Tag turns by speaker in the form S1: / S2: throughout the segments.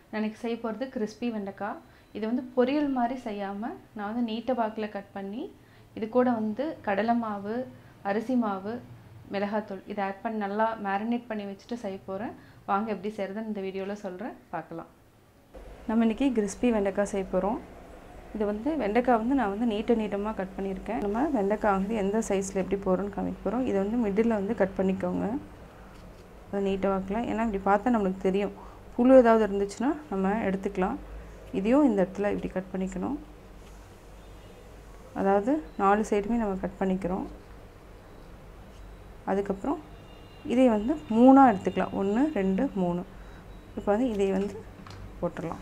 S1: நான் இன்னைக்கு செய்ய போகிறது கிறிஸ்பி வெண்டைக்காய் இது வந்து பொரியல் மாதிரி செய்யாமல் நான் வந்து நீட்ட வாக்கில் கட் பண்ணி இது கூட வந்து கடலை மாவு அரிசி மாவு மிளகாத்தூள் இதை ஆட் பண்ணி நல்லா மேரினேட் பண்ணி வச்சுட்டு செய்ய போகிறேன் வாங்க எப்படி செய்கிறதுன்னு இந்த வீடியோவில் சொல்கிறேன் பார்க்கலாம் நம்ம இன்றைக்கி கிறிஸ்பி வெண்டைக்காய் செய்ய போகிறோம் இது வந்து வெண்டைக்காய் வந்து நான் வந்து நீட்ட நீட்டமாக கட் பண்ணியிருக்கேன் நம்ம வெண்டைக்காய் வந்து எந்த சைஸில் எப்படி போகிறோன்னு காமிக்க போகிறோம் இதை வந்து மிடில் வந்து கட் பண்ணிக்கோங்க அதை நீட்டாக வாக்கில் ஏன்னா இப்படி பார்த்தா நம்மளுக்கு தெரியும் புழு ஏதாவது இருந்துச்சுன்னா நம்ம எடுத்துக்கலாம் இதையும் இந்த இடத்துல இப்படி கட் பண்ணிக்கணும் அதாவது நாலு சைடுமே நம்ம கட் பண்ணிக்கிறோம் அதுக்கப்புறம் இதை வந்து மூணாக எடுத்துக்கலாம் ஒன்று ரெண்டு மூணு இப்போ வந்து இதை வந்து போட்டுடலாம்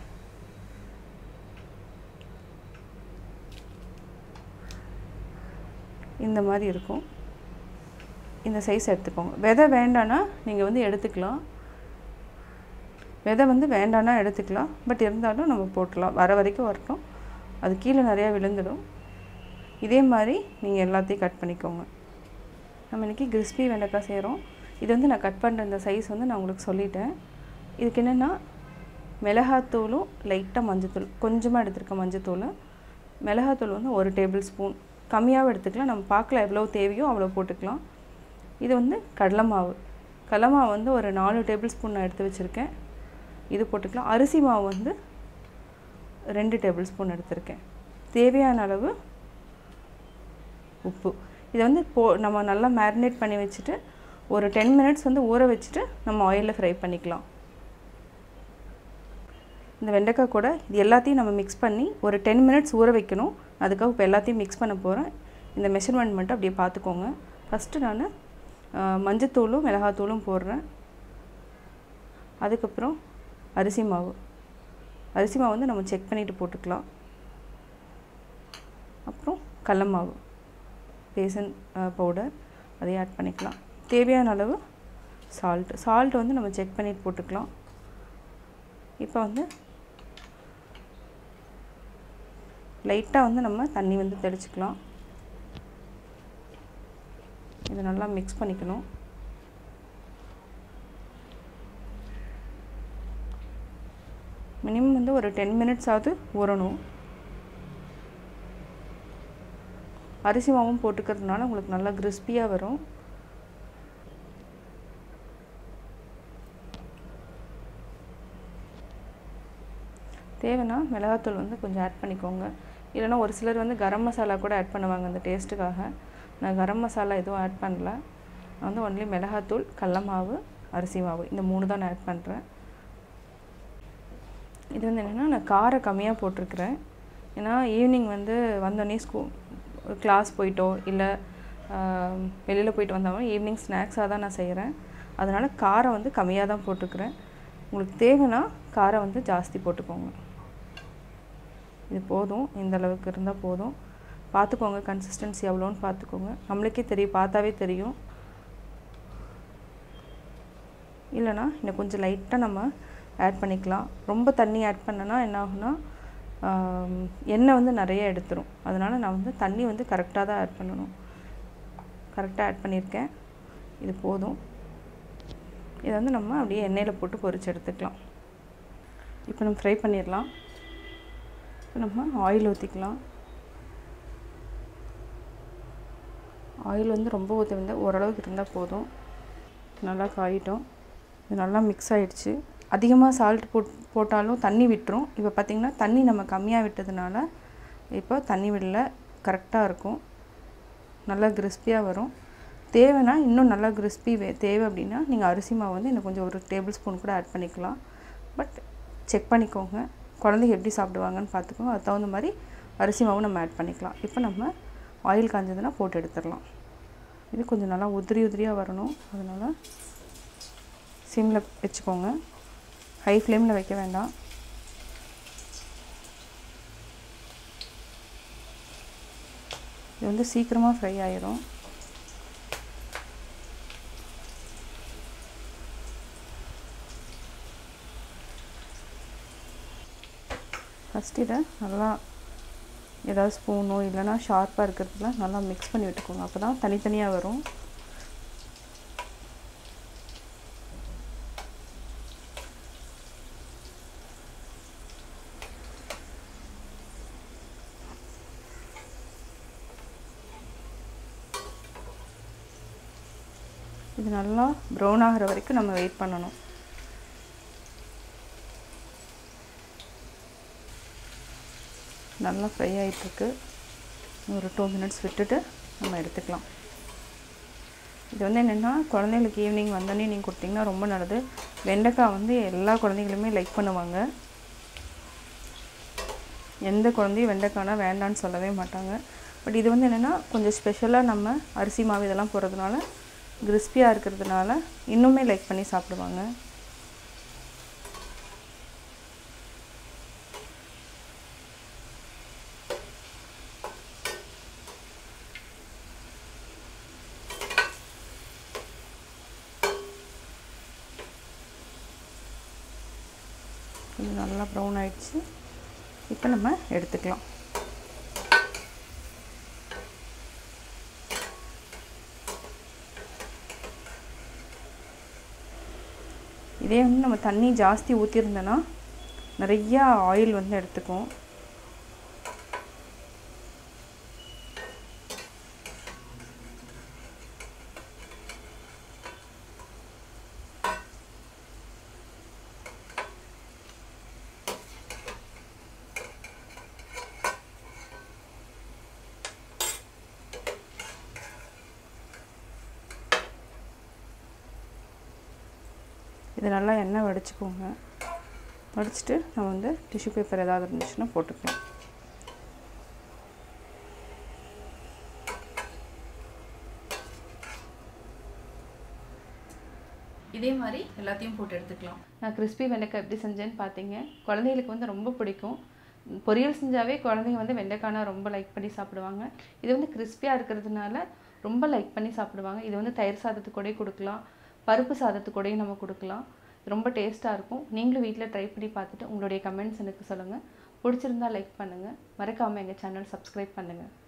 S1: இந்த மாதிரி இருக்கும் இந்த சைஸ் எடுத்துக்கோங்க விதை வேண்டான்னா நீங்கள் வந்து எடுத்துக்கலாம் விதை வந்து வேண்டான்னா எடுத்துக்கலாம் பட் இருந்தாலும் நம்ம போட்டுடலாம் வர வரைக்கும் வரட்டும் அது கீழே நிறையா விழுந்துடும் இதே மாதிரி நீங்கள் எல்லாத்தையும் கட் பண்ணிக்கோங்க நம்ம இன்றைக்கி கிறிஸ்பி வெண்டைக்காய் செய்கிறோம் இது வந்து நான் கட் பண்ணுற இந்த சைஸ் வந்து நான் உங்களுக்கு சொல்லிட்டேன் இதுக்கு என்னென்னா மிளகாத்தூளும் லைட்டாக மஞ்சத்தூள் கொஞ்சமாக எடுத்துருக்கேன் மஞ்சத்தூள் மிளகாத்தூள் வந்து ஒரு டேபிள் ஸ்பூன் கம்மியாகவும் எடுத்துக்கலாம் நம்ம பார்க்கல எவ்வளோ தேவையோ அவ்வளோ போட்டுக்கலாம் இது வந்து கடலை மாவு கடலை மாவு வந்து ஒரு நாலு டேபிள் ஸ்பூன் நான் எடுத்து வச்சுருக்கேன் இது போட்டுக்கலாம் அரிசி மாவு வந்து ரெண்டு டேபிள் ஸ்பூன் எடுத்திருக்கேன் தேவையான அளவு உப்பு இதை வந்து போ நம்ம நல்லா மேரினேட் பண்ணி வச்சுட்டு ஒரு டென் மினிட்ஸ் வந்து ஊற வச்சுட்டு நம்ம ஆயிலில் ஃப்ரை பண்ணிக்கலாம் இந்த வெண்டைக்காய் கூட இது எல்லாத்தையும் நம்ம மிக்ஸ் பண்ணி ஒரு டென் மினிட்ஸ் ஊற வைக்கணும் அதுக்காக இப்போ எல்லாத்தையும் மிக்ஸ் பண்ண போகிறேன் இந்த மெஷர்மெண்ட் மட்டும் அப்படியே பார்த்துக்கோங்க ஃபஸ்ட்டு நான் மஞ்சத்தூளும் மிளகாத்தூளும் போடுறேன் அதுக்கப்புறம் அரிசி மாவு அரிசி மாவு வந்து நம்ம செக் பண்ணிவிட்டு போட்டுக்கலாம் அப்புறம் கடல மாவு பேசன் பவுடர் அதையும் ஆட் பண்ணிக்கலாம் தேவையான அளவு சால்ட் சால்ட் வந்து நம்ம செக் பண்ணிட்டு போட்டுக்கலாம் இப்போ வந்து லைட்டாக வந்து நம்ம தண்ணி வந்து தெளிச்சுக்கலாம் இதை நல்லா மிக்ஸ் பண்ணிக்கணும் மினிமம் வந்து ஒரு டென் மினிட்ஸ் ஆகுது ஊறணும் அரிசி மாவும் போட்டுக்கிறதுனால உங்களுக்கு நல்லா கிறிஸ்பியாக வரும் தேவைன்னா மிளகாத்தூள் வந்து கொஞ்சம் ஆட் பண்ணிக்கோங்க இல்லைனா ஒரு சிலர் வந்து கரம் மசாலா கூட ஆட் பண்ணுவாங்க அந்த டேஸ்ட்டுக்காக நான் கரம் மசாலா எதுவும் ஆட் பண்ணல நான் வந்து ஒன்லி மிளகாத்தூள் கடல மாவு அரிசி மாவு இந்த மூணு தான் நான் ஆட் பண்ணுறேன் இது வந்து என்னென்னா நான் காரம் கம்மியாக போட்டிருக்கிறேன் ஏன்னா ஈவினிங் வந்து வந்தோடனே ஸ்கூ கிளாஸ் போயிட்டோ இல்லை வெளியில் போயிட்டு வந்தாலும் ஈவினிங் ஸ்நாக்ஸாக தான் நான் செய்கிறேன் அதனால் காரம் வந்து கம்மியாக தான் போட்டுக்கிறேன் உங்களுக்கு தேவைன்னா காரம் வந்து ஜாஸ்தி போட்டுக்கோங்க இது போதும் இந்த அளவுக்கு இருந்தால் போதும் பார்த்துக்கோங்க கன்சிஸ்டன்சி எவ்வளோன்னு பார்த்துக்கோங்க நம்மளுக்கே தெரியும் பார்த்தாவே தெரியும் இல்லைனா இன்னும் கொஞ்சம் லைட்டாக நம்ம ஆட் பண்ணிக்கலாம் ரொம்ப தண்ணி ஆட் பண்ணனா என்ன ஆகுனா எண்ணெய் வந்து நிறைய எடுத்துரும் அதனால் நான் வந்து தண்ணி வந்து கரெக்டாக தான் ஆட் பண்ணணும் கரெக்டாக ஆட் பண்ணியிருக்கேன் இது போதும் இதை வந்து நம்ம அப்படியே எண்ணெயில் போட்டு பொரிச்சு எடுத்துக்கலாம் இப்போ நம்ம ஃப்ரை பண்ணிடலாம் இப்போ நம்ம ஆயில் ஊற்றிக்கலாம் ஆயில் வந்து ரொம்ப ஊற்ற வந்து ஓரளவுக்கு இருந்தால் போதும் நல்லா காயிட்டோம் இது நல்லா மிக்ஸ் ஆகிடுச்சு அதிகமாக சால்ட் போட் போட்டாலும் தண்ணி விட்டுரும் இப்போ பார்த்திங்கன்னா தண்ணி நம்ம கம்மியாக விட்டதுனால இப்போ தண்ணி விடல கரெக்டாக இருக்கும் நல்லா கிறிஸ்பியாக வரும் தேவைன்னா இன்னும் நல்லா கிறிஸ்பி வே தேவை அப்படின்னா நீங்கள் அரிசி மாவு வந்து இன்னும் கொஞ்சம் ஒரு டேபிள் ஸ்பூன் கூட ஆட் பண்ணிக்கலாம் பட் செக் பண்ணிக்கோங்க குழந்தைங்க எப்படி சாப்பிடுவாங்கன்னு பார்த்துக்கோங்க அது தகுந்த மாதிரி அரிசி மாவு நம்ம ஆட் பண்ணிக்கலாம் இப்போ நம்ம ஆயில் காஞ்சதுன்னா போட்டு எடுத்துடலாம் இது கொஞ்சம் நல்லா உதிரி உதிரியாக வரணும் அதனால் சிம்மில் வச்சுக்கோங்க ஹை ஃப்ளேமில் வைக்க வேண்டாம் இது வந்து சீக்கிரமாக ஃப்ரை ஆயிரும் ஃபஸ்ட் இதை நல்லா ஏதாவது ஸ்பூனோ இல்லைனா ஷார்ப்பாக இருக்கிறதுலாம் நல்லா மிக்ஸ் பண்ணி விட்டுக்கோங்க அப்போ தான் தனித்தனியாக வரும் இது நல்லா ப்ரௌன் ஆகிற வரைக்கும் நம்ம வெயிட் பண்ணணும் நல்லா ஃப்ரை ஆகிட்டுருக்கு ஒரு டூ மினிட்ஸ் விட்டுட்டு நம்ம எடுத்துக்கலாம் இது வந்து என்னென்னா குழந்தைங்களுக்கு ஈவினிங் வந்தோடனே நீங்கள் கொடுத்தீங்கன்னா ரொம்ப நல்லது வெண்டைக்காய் வந்து எல்லா குழந்தைங்களுமே லைக் பண்ணுவாங்க எந்த குழந்தையும் வெண்டைக்காய்னா வேண்டான்னு சொல்லவே மாட்டாங்க பட் இது வந்து என்னென்னா கொஞ்சம் ஸ்பெஷலாக நம்ம அரிசி மாவு இதெல்லாம் போடுறதுனால கிறிஸ்பியாக இருக்கிறதுனால இன்னுமே லைக் பண்ணி சாப்பிடுவாங்க இது நல்லா ப்ரௌன் ஆயிடுச்சு இப்போ நம்ம எடுத்துக்கலாம் இதே வந்து நம்ம தண்ணி ஜாஸ்தி ஊற்றிருந்தோன்னா நிறையா ஆயில் வந்து எடுத்துக்கும் இது நல்லா எண்ணெய் வடிச்சுக்கோங்க வடிச்சிட்டு நம்ம வந்து டிஷ்யூ பேப்பர் ஏதாவது இருந்துச்சுன்னா போட்டுக்கலாம் இதே மாதிரி எல்லாத்தையும் போட்டு எடுத்துக்கலாம் நான் கிறிஸ்பி வெண்டைக்காய் எப்படி செஞ்சேன்னு பார்த்தீங்க குழந்தைகளுக்கு வந்து ரொம்ப பிடிக்கும் பொரியல் செஞ்சாவே குழந்தைங்க வந்து வெண்டைக்காய்னா ரொம்ப லைக் பண்ணி சாப்பிடுவாங்க இது வந்து கிறிஸ்பியாக இருக்கிறதுனால ரொம்ப லைக் பண்ணி சாப்பிடுவாங்க இது வந்து தயிர் சாதத்துக்கு கூட கொடுக்கலாம் பருப்பு சாதத்துக்கு கூடயும் நம்ம கொடுக்கலாம் ரொம்ப டேஸ்ட்டாக இருக்கும் நீங்களும் வீட்டில் ட்ரை பண்ணி பார்த்துட்டு உங்களுடைய கமெண்ட்ஸ் எனக்கு சொல்லுங்கள் பிடிச்சிருந்தா லைக் பண்ணுங்கள் மறக்காமல் எங்கள் சேனல் சப்ஸ்கிரைப் பண்ணுங்கள்